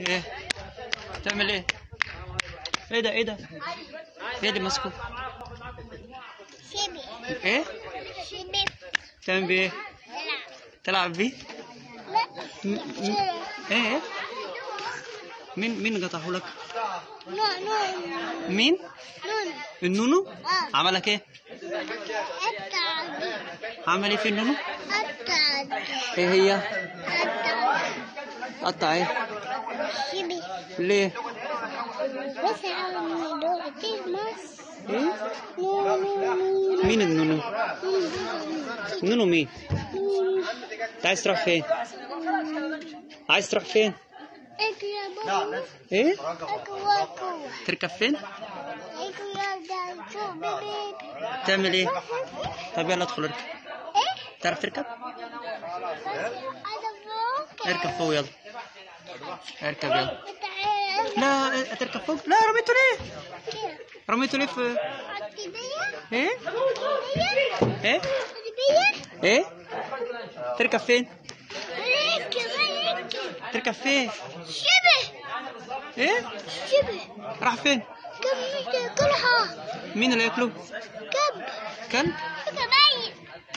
ايه تعمل ايه ايه ده ايه ده ايه ده ماسكه شبي ايه شبي تعمل بيه ايه تلعب بيه لا م- م- ايه ايه مين مين قطعه لك نو نو مين نون النونو اه عملك ايه التعدي عمل ايه في النونو التعدي ايه هي التعدي قطع ايه شبي ليه بس عم دورتي مصر ايه نو نو نو مين النونو نو نونو مين نو انت عايز تروح فين عايز تروح فين اقرب ايه اقوى قوة تركب فين اقرب دانسو بيبي تعمل ايه طب يلا ادخل اركب ايه تعرف تركب انا فوق اركب فوق يلا اركب يلا تعال لا تركب فوق لا رميته ليه كده رميته ليه في عتبية ايه عتبية ايه عتبية ايه تركب فين ركب ركب تركب فين شبه ايه شبه راح فين كم تاكلها مين اللي ياكله كب كلب كده باين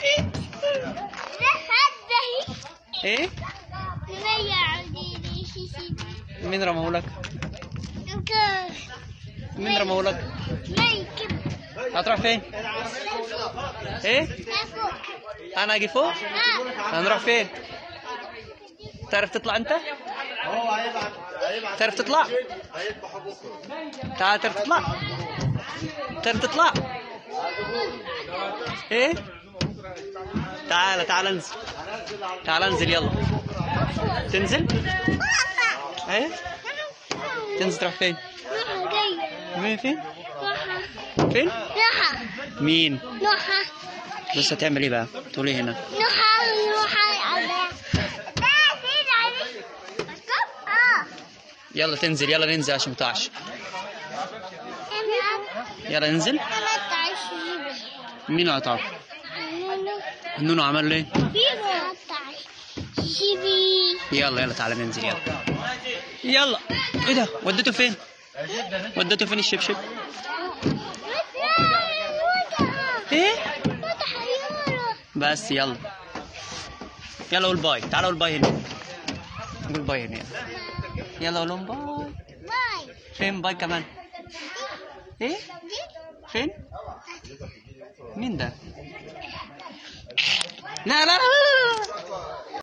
هذه ايه ما يعدي شيء مين رماه لك مين رماه لك ما يكب هتروح فين ايه فوق انا اجي فوق ها هنروح فين تعرف تطلع انت تعرف تطلع تعال تعرف تطلع تعرف تطلع ايه تعال تعال انزل تعال انزل يلا تنزل ايه تنزل تروح فين نوحة جاية مين فين نوحة فين نوحة مين نوحة بس هتعمل ايه بقى تقول ايه هنا نوحة نوحة على اه يلا تنزل يلا ننزل عشان ما تقعش انا يلا ننزل انا تعيش مين قطعه نونو النونو عمل له ايه بيبو تعيش شيبي يلا يلا تعالى ننزل يلا يلا ايه ده وديته فين وديته فين الشبشب ايه بس يلا يلا قول باي تعالى قول باي هنا قول باي هنا يلا يلا قول لهم باي باي فين باي كمان ايه فين مين ده لا لا لا